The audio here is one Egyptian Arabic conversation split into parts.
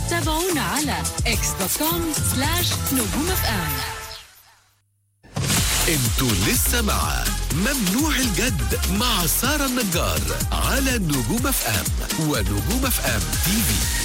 تابعونا على اكس دوت كوم سلاش نجوم اف ام انتوا لسه مع ممنوع الجد مع سارة النجار على نجوم اف ام ونجوم اف ام تي في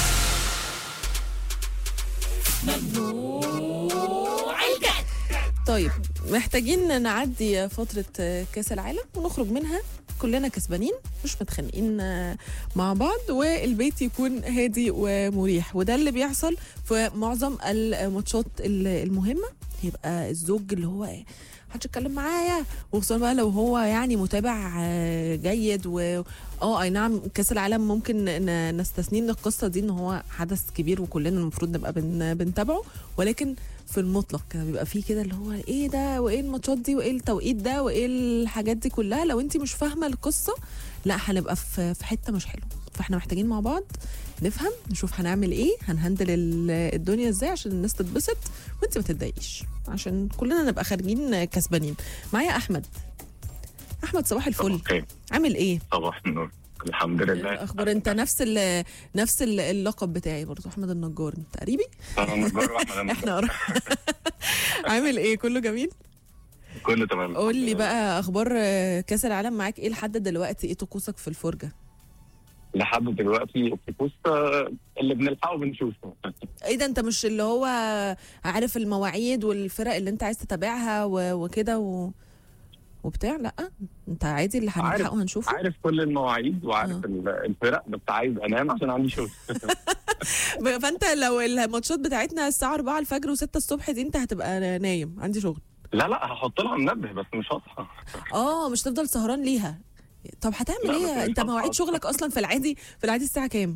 طيب محتاجين نعدي فترة كأس العالم ونخرج منها كلنا كسبانين مش متخانقين مع بعض والبيت يكون هادي ومريح وده اللي بيحصل في معظم الماتشات المهمة يبقى الزوج اللي هو ايه محدش يتكلم معايا وخصوصا بقى لو هو يعني متابع آه، جيد و اه اي نعم كاس العالم ممكن ن- نستثنيه من القصه دي ان هو حدث كبير وكلنا المفروض نبقى بن بنتابعه ولكن في المطلق كده بيبقى فيه كده اللي هو ايه ده وايه الماتشات دي وايه التوقيت ده وايه الحاجات دي كلها لو انت مش فاهمه القصه لا هنبقى في في حته مش حلوه فاحنا محتاجين مع بعض نفهم نشوف هنعمل ايه هنهندل ال- الدنيا ازاي عشان الناس تتبسط وانت ما تتضايقيش عشان كلنا نبقى خارجين كسبانين معايا احمد احمد صباح الفل اوكي عامل ايه صباح النور الحمد لله الاخبار انت نفس ال نفس ال- اللقب بتاعي برضو احمد النجار انت قريبي انا نجار واحمد النجار. احنا قرا عامل ايه كله جميل كله تمام قول لي بقى اخبار آه، كاس العالم معاك ايه لحد دلوقتي ايه طقوسك في الفرجه لحد دلوقتي الطقوس آه، اللي بنلحقه بنشوفه ايه ده انت مش اللي هو عارف المواعيد والفرق اللي انت عايز تتابعها و- وكده و... وبتاع لا انت عادي اللي عارف- هنلحقه هنشوفه عارف كل المواعيد وعارف آه. ال- الفرق بس عايز انام عشان عندي شغل ب- فانت لو الماتشات بتاعتنا الساعه 4 الفجر و6 الصبح دي انت هتبقى نايم عندي شغل لا لا هحط لها منبه بس مش هصحى اه مش تفضل سهران ليها طب هتعمل لا، ايه بس انت مش مواعيد هصحى. شغلك اصلا في العادي في العادي الساعه كام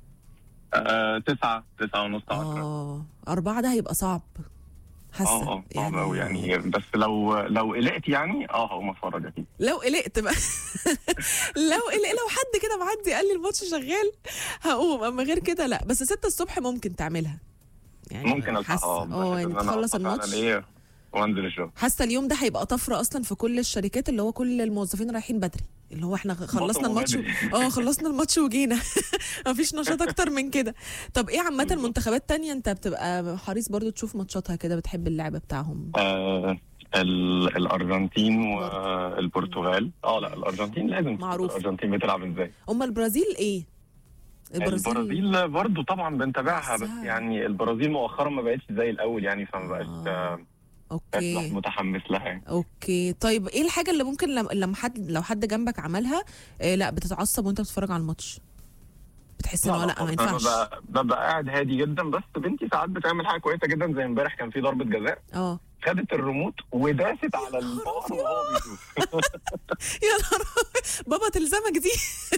آه، تسعة تسعة ونص عشرة اه أربعة ده هيبقى صعب حاسه اه اه صعب أوي يعني بس لو لو قلقت يعني اه هقوم اتفرج اكيد لو قلقت بقى لو قلق لو حد كده معدي قال لي الماتش شغال هقوم اما غير كده لا بس ستة الصبح ممكن تعملها يعني ممكن الحق حاسه اه بحس اه إن يعني أنا تخلص أصحى فعلاً الماتش ايه وانزل الشغل حاسه اليوم ده هيبقى طفره اصلا في كل الشركات اللي هو كل الموظفين رايحين بدري اللي هو احنا خلصنا بطلوا الماتش و- بدري. اه خلصنا الماتش وجينا مفيش نشاط اكتر من كده طب ايه عامه منتخبات تانية انت بتبقى حريص برضو تشوف ماتشاتها كده بتحب اللعب بتاعهم آه ال- الارجنتين والبرتغال اه لا الارجنتين لازم تشوف معروف. الارجنتين بتلعب ازاي اما البرازيل ايه البرازيل برضو طبعا بنتابعها بس بحسها. يعني البرازيل مؤخرا ما بقتش زي الاول يعني فما بقاش آه. بقاش اوكي متحمس لها يعني اوكي طيب ايه الحاجه اللي ممكن لما لما حد لو حد جنبك عملها إيه لا بتتعصب وانت بتتفرج على الماتش بتحس ان هو لا ما خالص. ينفعش أنا ببقى- ببقى قاعد هادي جدا بس بنتي ساعات بتعمل حاجه كويسه جدا زي امبارح كان في ضربه جزاء اه خدت الريموت وداست على البار وهو بيشوف يا نهار أبيض. بابا تلزمك دي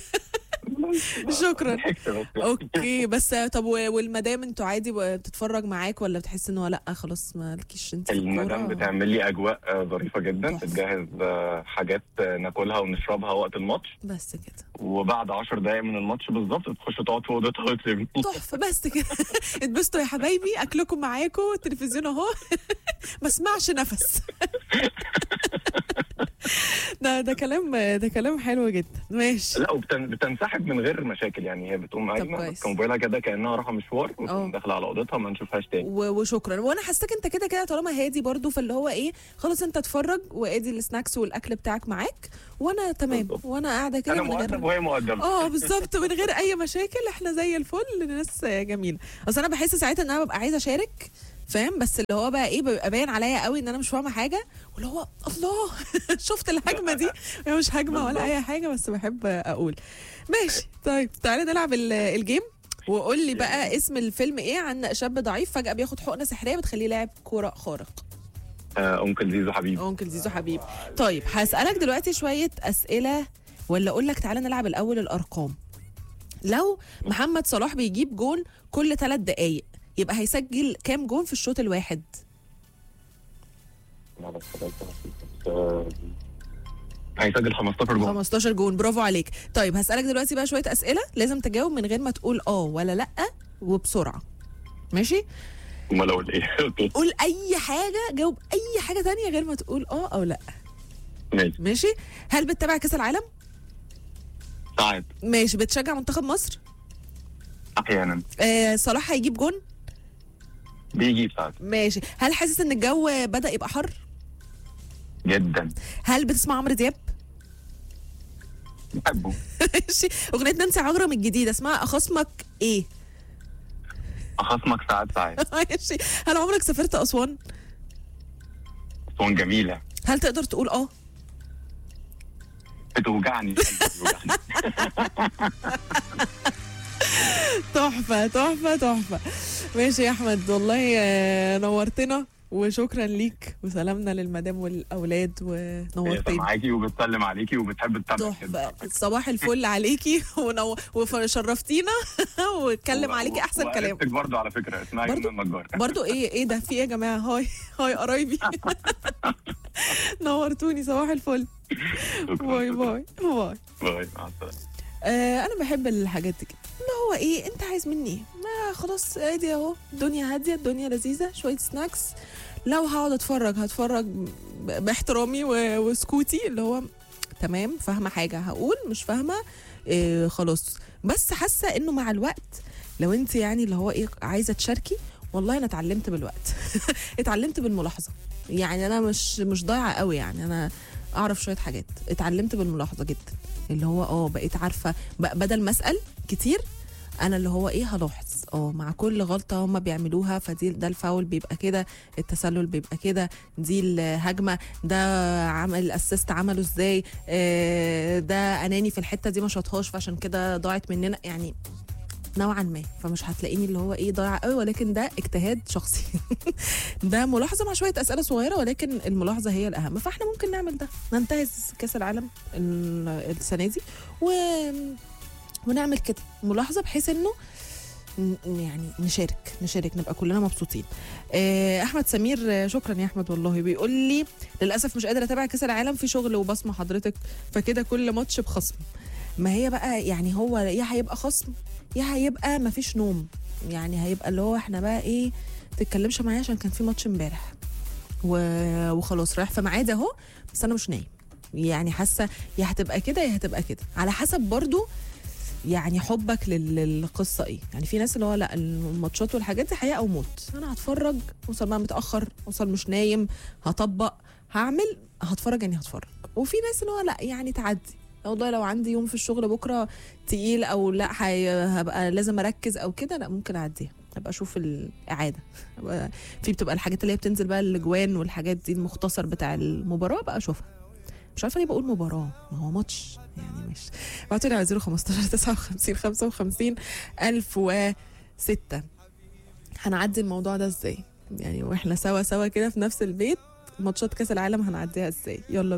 شكرا ضحكت بس اوكي بس طب و- والمدام انتوا عادي بتتفرج معاك ولا بتحس ان هو لا خلاص مالكيش انت في المدام الكورة؟ بتعمل لي اجواء آه، ظريفه جدا تحفة. بتجهز آه، حاجات آه، ناكلها ونشربها وقت الماتش بس كده وبعد 10 دقايق من الماتش بالظبط تخش تقعد في اوضتها وتسيبني تحفه بس كده اتبسطوا يا حبايبي اكلكم معاكم التلفزيون اهو ما اسمعش نفس ده ده كلام ده كلام حلو جدا ماشي لا وبتنسحب من غير مشاكل يعني هي بتقوم قايمه كويس. ماسكه موبايلها كده كانها رايحه مشوار اه. وتقوم داخله على اوضتها ما نشوفهاش تاني و- وشكرا وانا حاساك انت كده كده طالما هادي برضو فاللي هو ايه خلاص انت اتفرج وادي السناكس والاكل بتاعك معاك وانا تمام بالظبط. وانا قاعده كده انا من مؤدب غير وهي مؤدبه اه بالظبط من غير اي مشاكل احنا زي الفل ناس جميله اصل انا بحس ساعتها ان انا ببقى عايزه اشارك فاهم بس اللي هو بقى ايه بيبقى باين عليا قوي ان انا مش فاهمه حاجه واللي هو الله شفت الهجمه دي هي مش هجمه ولا اي حاجه بس بحب اقول ماشي طيب تعالى نلعب ال- الجيم وقول لي بقى اسم الفيلم ايه عن شاب ضعيف فجاه بياخد حقنه سحريه بتخليه لاعب كوره خارق آه انكل زيزو حبيبي انكل زيزو حبيب طيب هسألك دلوقتي شوية أسئلة ولا أقول لك تعالى نلعب الأول الأرقام لو محمد صلاح بيجيب جون كل ثلاث دقايق يبقى هيسجل كام جون في الشوط الواحد آه، هيسجل 15 جول 15 جون برافو عليك طيب هسألك دلوقتي بقى شوية أسئلة لازم تجاوب من غير ما تقول اه ولا لأ وبسرعة ماشي امال اقول ايه اوكي قول أي حاجة جاوب أي حاجة تانية غير ما تقول اه أو لأ ماشي ماشي هل بتتابع كأس العالم ساعات ماشي بتشجع منتخب مصر احيانا آه صلاح هيجيب جون بيجي ساعات ماشي هل حاسس ان الجو بدا يبقى حر جدا هل بتسمع عمرو دياب بحبه ماشي اغنيه نانسي عجرم الجديده اسمها اخصمك ايه اخصمك ساعات ساعات ماشي هل عمرك سافرت اسوان اسوان جميله هل تقدر تقول اه بتوجعني بتوجعني تحفه تحفه تحفه ماشي يا احمد والله آه، نورتنا وشكرا ليك وسلامنا للمدام والاولاد هي ونورتني معاكي وبتسلم عليكي وبتحب تتابع تحفه صباح الفل عليكي ونو... وشرفتينا واتكلم عليكي احسن كلام وقريبتك برضه على فكره اسمها برضو؟ جنة النجار برضو ايه ايه ده في ايه يا جماعه هاي هاي قرايبي نورتوني صباح الفل شكراً، باي شكراً. باي باي باي مع السلامه آه انا بحب الحاجات دي كده ما هو ايه انت عايز مني ايه ما خلاص ادي اهو الدنيا هاديه الدنيا لذيذه شويه سناكس لو هقعد اتفرج هتفرج ب- باحترامي و- وسكوتي اللي هو تمام فاهمه حاجه هقول مش فاهمه إيه خلاص بس حاسه انه مع الوقت لو انت يعني اللي هو ايه عايزه تشاركي والله انا اتعلمت بالوقت اتعلمت بالملاحظه يعني انا مش مش ضايعه قوي يعني انا اعرف شويه حاجات اتعلمت بالملاحظه جدا اللي هو اه بقيت عارفه ب- بدل ما اسال كتير انا اللي هو ايه هلاحظ اه مع كل غلطه هم بيعملوها فدي ده الفاول بيبقى كده التسلل بيبقى كده دي الهجمه ده عمل الاسيست عمله ازاي آه، ده اناني في الحته دي ما شاطهاش فعشان كده ضاعت مننا يعني نوعا ما فمش هتلاقيني اللي هو ايه ضايع قوي ولكن ده اجتهاد شخصي ده ملاحظه مع شويه اسئله صغيره ولكن الملاحظه هي الاهم فاحنا ممكن نعمل ده ننتهز كاس العالم ال- السنه دي و... ونعمل كده ملاحظه بحيث انه ن- يعني نشارك نشارك نبقى كلنا مبسوطين آه، احمد سمير آه، شكرا يا احمد والله بيقول لي للاسف مش قادر اتابع كاس العالم في شغل وبصمه حضرتك فكده كل ماتش بخصم ما هي بقى يعني هو يا هيبقى خصم يا هيبقى مفيش نوم يعني هيبقى اللي هو احنا بقى ايه تتكلمش معايا عشان كان في ماتش امبارح و- وخلاص رايح في ميعاد اهو بس انا مش نايم يعني حاسه يا هتبقى كده يا هتبقى كده على حسب برضو يعني حبك لل- للقصه ايه يعني في ناس اللي هو لا الماتشات والحاجات دي حياه او موت انا هتفرج اوصل بقى متاخر اوصل مش نايم هطبق هعمل هتفرج يعني هتفرج وفي ناس اللي هو لا يعني تعدي والله لو عندي يوم في الشغل بكره تقيل او لا حي... هبقى لازم اركز او كده لا ممكن اعديها ابقى اشوف الاعاده أبقى في بتبقى الحاجات اللي هي بتنزل بقى الاجوان والحاجات دي المختصر بتاع المباراه بقى اشوفها مش عارفه ليه بقول مباراه ما هو ماتش يعني مش ابعتوا لي على 015 59 55 1006 هنعدي الموضوع ده ازاي يعني واحنا سوا سوا كده في نفس البيت ماتشات كاس العالم هنعديها ازاي يلا